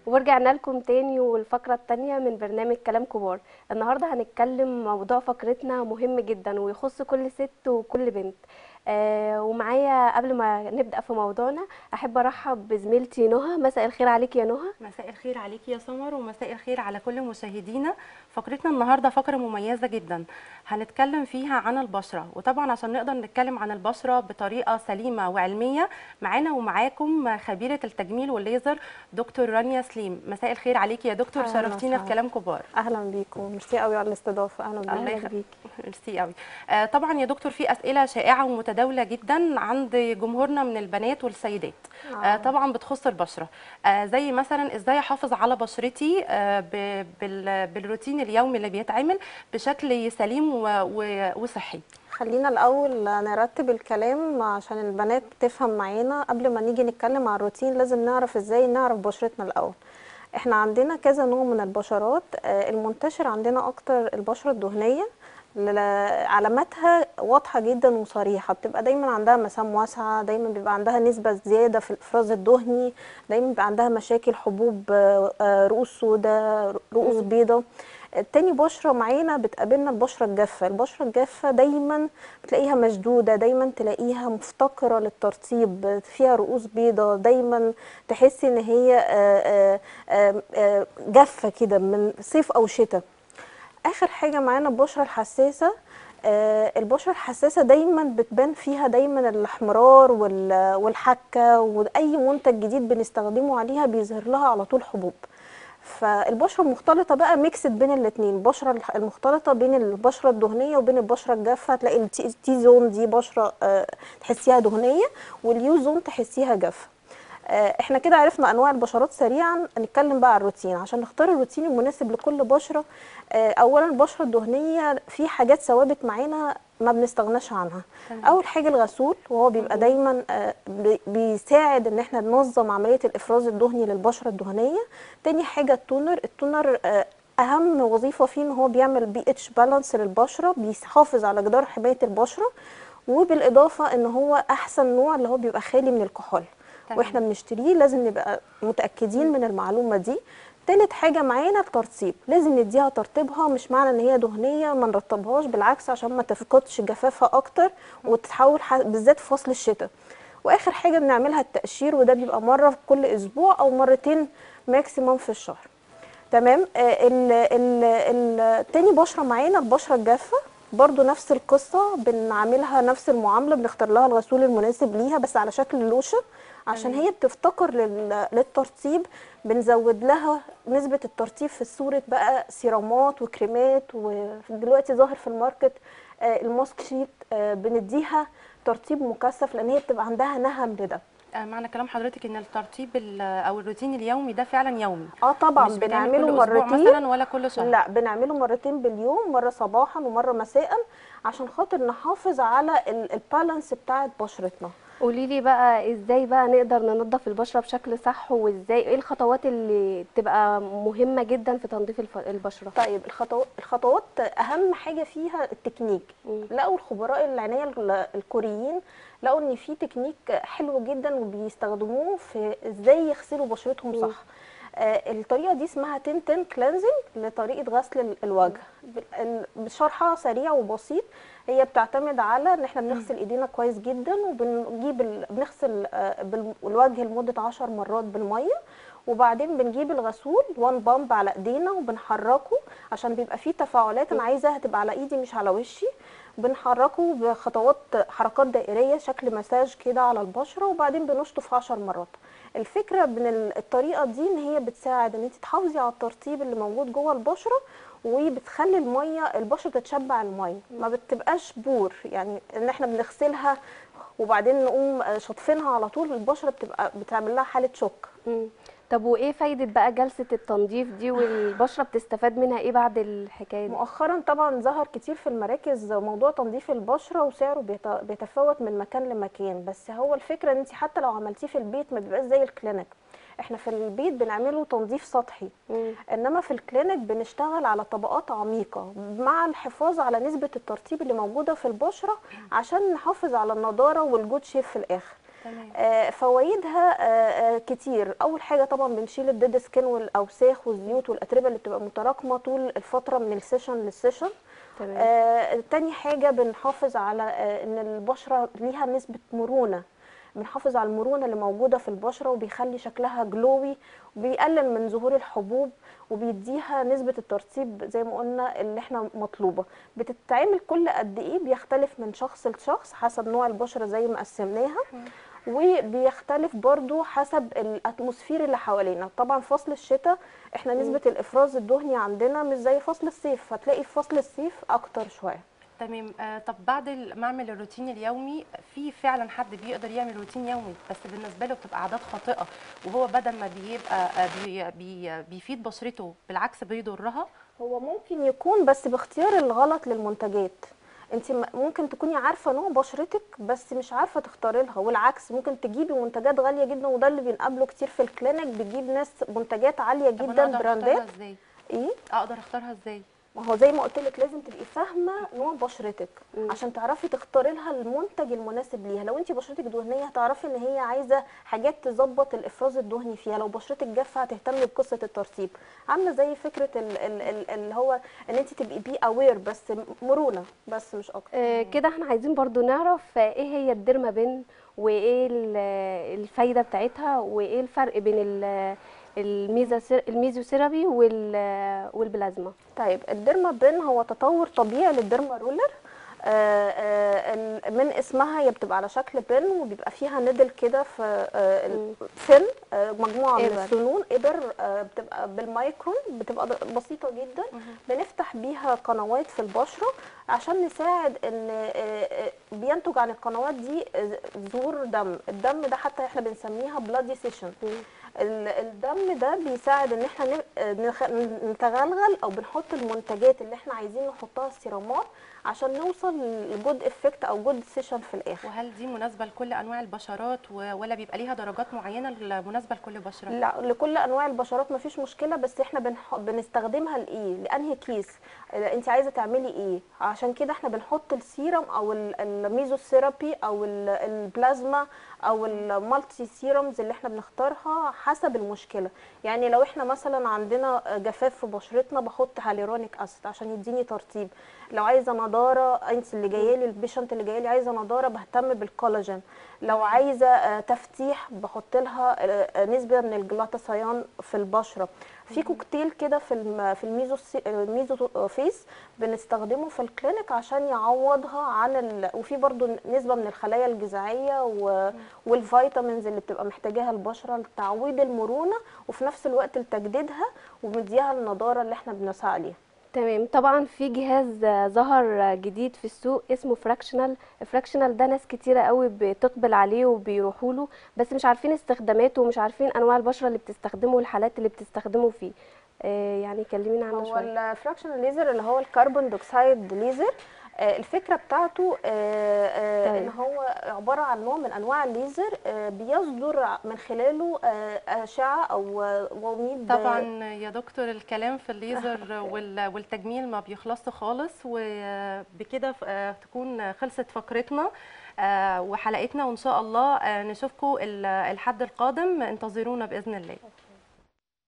ورجعنا لكم تاني والفقرة التانية من برنامج كلام كبار النهاردة هنتكلم موضوع فقرتنا مهم جدا ويخص كل ست وكل بنت آه ومعايا قبل ما نبدأ في موضوعنا أحب أرحب بزميلتي نهى مساء الخير عليك يا نهى مساء الخير عليكي يا سمر ومساء الخير على كل مشاهدينا فقرتنا النهارده فقره مميزه جدا هنتكلم فيها عن البشره وطبعا عشان نقدر نتكلم عن البشره بطريقه سليمه وعلميه معانا ومعاكم خبيره التجميل والليزر دكتور رانيا سليم مساء الخير عليكي يا دكتور أهلاً شرفتينا في وسهلاً. كلام كبار اهلا بيكم ميرسي قوي على الاستضافه اهلا الله بيكم يخليك ميرسي قوي آه طبعا يا دكتور في اسئله شائعه ومتداوله جدا عند جمهورنا من البنات والسيدات آه طبعا بتخص البشره آه زي مثلا ازاي احافظ على بشرتي آه ب- بال- بالروتين اليومي اللي بيتعمل بشكل سليم و- و- وصحي خلينا الاول نرتب الكلام عشان البنات تفهم معانا قبل ما نيجي نتكلم عن الروتين لازم نعرف ازاي نعرف بشرتنا الاول احنا عندنا كذا نوع من البشرات آه، المنتشر عندنا اكتر البشره الدهنيه ل- علاماتها واضحه جدا وصريحه بتبقى دايما عندها مسام واسعه دايما بيبقى عندها نسبه زياده في الافراز الدهني دايما بيبقى عندها مشاكل حبوب آه، آه، رؤوس سوداء رؤوس بيضاء تاني بشرة معانا بتقابلنا البشرة الجافة البشرة الجافة دايما بتلاقيها مشدودة دايما تلاقيها مفتقرة للترطيب فيها رؤوس بيضة دايما تحسي ان هي آه، آه، آه، آه، جافة كده من صيف او شتاء اخر حاجة معانا البشرة الحساسة آه، البشرة الحساسة دايما بتبان فيها دايما الاحمرار وال- والحكة واي منتج جديد بنستخدمه عليها بيظهر لها على طول حبوب فالبشره المختلطه بقى ميكسد بين الاثنين البشره الح- المختلطه بين البشره الدهنيه وبين البشره الجافه هتلاقي التي التي زون دي بشره آه، تحسيها دهنيه واليو زون تحسيها جافه آه، احنا كده عرفنا انواع البشرات سريعا نتكلم بقى عن الروتين عشان نختار الروتين المناسب لكل بشره آه، اولا البشره الدهنيه في حاجات ثوابت معانا ما بنستغناش عنها تمام. اول حاجه الغسول وهو بيبقى دايما آه، بي- بيساعد ان احنا ننظم عمليه الافراز الدهني للبشره الدهنيه تاني حاجه التونر التونر آه، اهم وظيفه فيه ان هو بيعمل بي اتش بالانس للبشره بيحافظ على جدار حمايه البشره وبالاضافه ان هو احسن نوع اللي هو بيبقى خالي من الكحول تمام. واحنا بنشتريه لازم نبقى متاكدين من المعلومه دي تالت حاجه معانا الترطيب لازم نديها ترطيبها مش معنى ان هي دهنيه ما نرطبهاش بالعكس عشان ما تفقدش جفافها اكتر وتتحول ح- بالذات في فصل الشتاء واخر حاجه بنعملها التقشير وده بيبقى مره في كل اسبوع او مرتين ماكسيموم في الشهر تمام آه، ال ال ال تاني بشره معانا البشره الجافه برضو نفس القصه بنعملها نفس المعامله بنختار لها الغسول المناسب ليها بس على شكل لوشن عشان تمام. هي بتفتقر لل- للترطيب بنزود لها نسبه الترطيب في صوره بقى سيرامات وكريمات ودلوقتي ظاهر في الماركت آه، الماسك شيت آه، بنديها ترطيب مكثف لان هي بتبقى عندها نهم لده آه معنى كلام حضرتك ان الترطيب ال- او الروتين اليومي ده فعلا يومي اه طبعا مش بنعمل بنعمله كل أسبوع مرتين مثلا ولا كل شهر لا بنعمله مرتين باليوم مره صباحا ومره مساء عشان خاطر نحافظ على ال- البالانس بتاعت بشرتنا قولي لي بقى ازاي بقى نقدر ننظف البشرة بشكل صح وازاي ايه الخطوات اللي تبقى مهمة جدا في تنظيف الف- البشرة طيب الخطوات الخطوات اهم حاجه فيها التكنيك مم. لقوا الخبراء العنايه ال- الكوريين لقوا ان في تكنيك حلو جدا وبيستخدموه في ازاي يغسلوا بشرتهم مم. صح آه، الطريقه دي اسمها 10 10 كلينزنج لطريقه غسل ال- الوجه ب- ال- بشرحها سريع وبسيط هي بتعتمد على ان احنا بنغسل ايدينا كويس جدا وبنجيب ال... بنغسل آه، بال- الوجه لمده 10 مرات بالميه وبعدين بنجيب الغسول وان بامب على ايدينا وبنحركه عشان بيبقى فيه تفاعلات انا عايزاها تبقى على ايدي مش على وشي بنحركه بخطوات حركات دائريه شكل مساج كده على البشره وبعدين بنشطف 10 مرات الفكره من ال- الطريقه دي ان هي بتساعد ان انت تحافظي على الترطيب اللي موجود جوه البشره وبتخلي الميه البشره تتشبع الميه ما بتبقاش بور يعني ان احنا بنغسلها وبعدين نقوم آه، شاطفينها على طول البشره بتبقى بتعمل لها حاله شوك مم. طب وايه فايدة بقى جلسة التنظيف دي والبشرة بتستفاد منها ايه بعد الحكاية دي مؤخرا طبعا ظهر كتير في المراكز موضوع تنظيف البشره وسعره بيت- بيتفاوت من مكان لمكان بس هو الفكره ان انت حتى لو عملتيه في البيت ما بيبقاش زي الكلينيك احنا في البيت بنعمله تنظيف سطحي مم. انما في الكلينيك بنشتغل على طبقات عميقه مع الحفاظ على نسبه الترطيب اللي موجوده في البشره عشان نحافظ على النضاره والجود شيب في الاخر تمام آه، فوائدها آه، آه، كتير اول حاجه طبعا بنشيل الديد سكين والاوساخ والزيوت والاتربه اللي بتبقى متراكمه طول الفتره من السيشن للسيشن تمام آه، تاني حاجة بنحافظ على آه، ان البشرة ليها نسبة مرونة بنحافظ على المرونة اللي موجودة في البشرة وبيخلي شكلها جلوي وبيقلل من ظهور الحبوب وبيديها نسبة الترطيب زي ما قلنا اللي احنا مطلوبة بتتعمل كل قد ايه بيختلف من شخص لشخص حسب نوع البشرة زي ما قسمناها وبيختلف برضو حسب الاتموسفير اللي حوالينا طبعا فصل الشتاء احنا نسبة الافراز الدهني عندنا مش زي فصل الصيف فتلاقي في فصل الصيف اكتر شوية تمام آه، طب بعد ال- ما اعمل الروتين اليومي في فعلا حد بيقدر يعمل روتين يومي بس بالنسبه له بتبقى عادات خاطئه وهو بدل ما بيبقى آه، بي بي بيفيد بشرته بالعكس بيضرها هو ممكن يكون بس باختيار الغلط للمنتجات انت م- ممكن تكوني عارفه نوع بشرتك بس مش عارفه تختاري لها والعكس ممكن تجيبي منتجات غاليه جدا وده اللي بنقابله كتير في الكلينيك بتجيب ناس منتجات عاليه طب جدا انا اقدر براندات اختارها ازاي ايه اقدر اختارها ازاي ما هو زي ما قلت لك لازم تبقي فاهمه نوع بشرتك مم. عشان تعرفي تختاري لها المنتج المناسب ليها لو انت بشرتك دهنيه هتعرفي ان هي عايزه حاجات تظبط الافراز الدهني فيها لو بشرتك جافه هتهتمي بقصه الترطيب عامله زي فكره ال- ال- ال- اللي هو ان انت تبقي بي اوير بس مرونه بس مش اكتر آه، كده احنا عايزين برضو نعرف آه، ايه هي الديرما بن وايه ال- الفايده بتاعتها وايه الفرق بين ال- الميزا الميزوثيرابي وال- والبلازما طيب الديرما بن هو تطور طبيعي للديرما رولر آه، آه، ال- من اسمها هي بتبقى على شكل بن وبيبقى فيها ندل كده في آه، ال- سن آه، مجموعه من إبر. السنون ابر آه، بتبقى بالمايكرون بتبقى د- بسيطه جدا بنفتح بيها قنوات في البشره عشان نساعد ان آه، آه، بينتج عن القنوات دي آه، ظهور دم الدم ده حتى احنا بنسميها بلادي سيشن ال- الدم ده بيساعد ان احنا ن- نخ- نتغلغل او بنحط المنتجات اللي احنا عايزين نحطها السيرامات عشان نوصل لجود افكت او جود سيشن في الاخر وهل دي مناسبه لكل انواع البشرات و- ولا بيبقى ليها درجات معينه مناسبه لكل بشره لا لكل انواع البشرات مفيش مشكله بس احنا بنح... بنستخدمها لايه لانهي كيس انت عايزه تعملي ايه عشان كده احنا بنحط السيرم او ال- الميزوثيرابي او ال- البلازما او المالتي سيرمز اللي احنا بنختارها حسب المشكله يعني لو احنا مثلا عندنا جفاف في بشرتنا بحط هاليرونيك اسيد عشان يديني ترطيب لو عايزه نضاره انت اللي جايه لي البيشنت اللي جايه لي عايزه نضاره بهتم بالكولاجين لو عايزه آه، تفتيح بحط لها آه، آه، نسبه من الجلوتاثيون في البشره في كوكتيل كده في الم- في الميزو الميزو فيس بنستخدمه في الكلينيك عشان يعوضها عن ال... وفي برضو نسبه من الخلايا الجذعيه و... والفيتامينز اللي بتبقى محتاجاها البشره لتعويض المرونه وفي نفس الوقت لتجديدها ومديها النضاره اللي احنا بنسعى عليها تمام طبعا في جهاز آه، ظهر آه، جديد في السوق اسمه فراكشنال فراكشنال ده ناس كتيرة قوي بتقبل عليه وبيروحوا له بس مش عارفين استخداماته ومش عارفين انواع البشرة اللي بتستخدمه والحالات اللي بتستخدمه فيه آه، يعني كلمينا عنه هو شوية الفراكشنال ليزر اللي هو الكربون دوكسايد ليزر آه، الفكره بتاعته آه، آه، طيب. ان هو عباره عن نوع من انواع الليزر آه، بيصدر من خلاله آه، اشعه او آه، وميض طبعا يا دكتور الكلام في الليزر وال- والتجميل ما بيخلصش خالص وبكده ف- آه، تكون خلصت فقرتنا آه، وحلقتنا وان شاء الله آه، نشوفكم ال- الحد القادم انتظرونا باذن الله